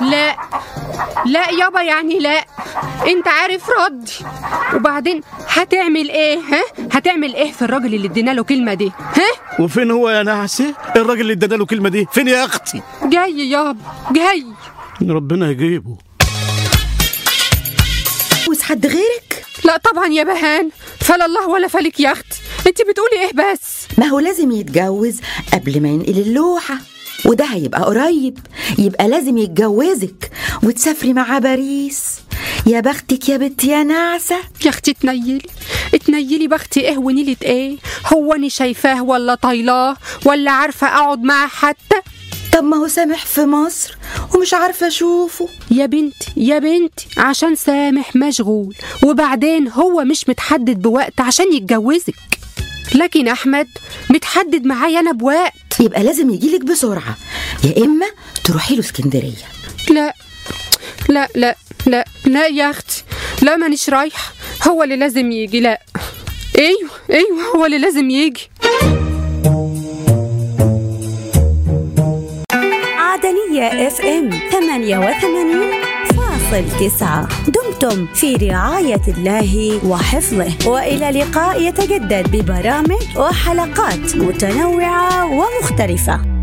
لا لا يابا يعني لا انت عارف ردي وبعدين هتعمل ايه ها هتعمل ايه في الراجل اللي ادينا له كلمه دي ها وفين هو يا نعسة الراجل اللي ادانا له الكلمة دي فين يا أختي جاي يابا جاي ربنا يجيبه عاوز حد غيرك لا طبعا يا بهان فلا الله ولا فلك يا اختي انت بتقولي ايه بس ما هو لازم يتجوز قبل ما ينقل اللوحة وده هيبقى قريب يبقى لازم يتجوزك وتسافري مع باريس يا بختك يا بنت يا نعسة يا اختي تنيلي تنيلي بختي ايه ونيلة ايه هو اني شايفاه ولا طايلاه ولا عارفه اقعد معاه حتى طب ما هو سامح في مصر ومش عارفة أشوفه يا بنتي يا بنتي عشان سامح مشغول وبعدين هو مش متحدد بوقت عشان يتجوزك لكن احمد متحدد معايا انا بوقت يبقى لازم يجيلك بسرعة يا إما تروحي له اسكندرية لا لا لا لا لا يا اختي لا مانيش رايحه هو اللي لازم يجي لا ايوه ايوه هو اللي لازم يجي عدنية اف ام 88 فاصل تسعة دمتم في رعاية الله وحفظه وإلى لقاء يتجدد ببرامج وحلقات متنوعة ومختلفة